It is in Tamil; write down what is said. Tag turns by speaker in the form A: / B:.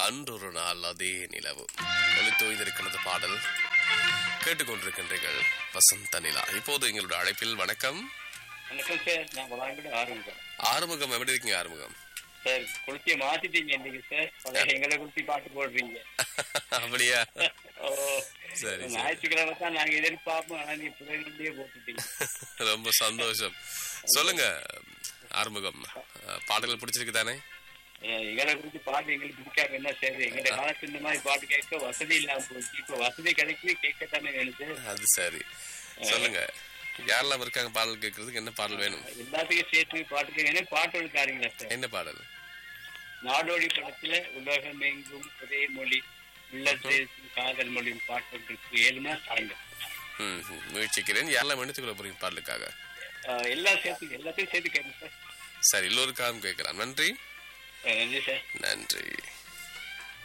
A: அன்றொரு நாள் அதே நிலவு ஒளித்தோய்ந்திருக்கிறது பாடல் கேட்டுக்கொண்டிருக்கின்றீர்கள் வசந்த நிலா இப்போது எங்களுடைய அழைப்பில் வணக்கம்
B: வணக்கம் சார் நான் வளாங்கட ஆரம்பிக்கிறேன்
A: ஆறுமுகம் எப்படி இருக்கீங்க ஆறுமுகம்
B: சார் குளித்திய மாத்திட்டீங்க இன்னைக்கு சார் பழைய எங்களை குளித்தி பாட்டு போடுறீங்க
A: அப்படியா
B: ஓ
A: சரி, சரி.
B: ஞாயிற்றுக்கிழமை தான் நாங்க எதிர்பார்ப்போம் ஆனா நீ பிள்ளைகளே போட்டுட்டீங்க
A: ரொம்ப சந்தோஷம் சொல்லுங்க ஆறுமுகம் அஹ், பாடல்கள் பிடிச்சிருக்கு தானே
B: ஏன் எங்களை குறித்து பாட்டு எங்களுக்கு பிடிக்காம என்ன சார் எங்க காலத்து இந்த மாதிரி பாட்டு கேட்க வசதி இல்லாம போச்சு இப்ப வசதி கிடைக்குது கேட்கத்தானே வேணும் சார்
A: அது சரி சொல்லுங்க யாரெல்லாம் இருக்காங்க பாடல் கேட்கறதுக்கு என்ன பாடல் வேணும்
B: எல்லாத்துக்கும் சேர்த்து பாட்டு கேட்க பாட்டு எழுத்தாருங்களா சார்
A: என்ன பாடல்
B: நாடோடி படத்துல உலகம் எங்கும் ஒரே மொழி உள்ளத்தில் காதல் மொழியும் பாட்டு இருக்கு ஏழுமா சாங்க
A: ம் ம், முயற்சிக்கிறேன் யாரெல்லாம் எடுத்துக்கொள்ள போறீங்க பாடலுக்காக
B: ஆஹ் எல்லாம் சேர்த்து எல்லாத்தையும் சேர்த்து கேட்குங்க சார்
A: சரி எல்லோருக்காகவும் கேட்கிறேன் நன்றி
B: ஆஹ் நன்றி சார்
A: நன்றி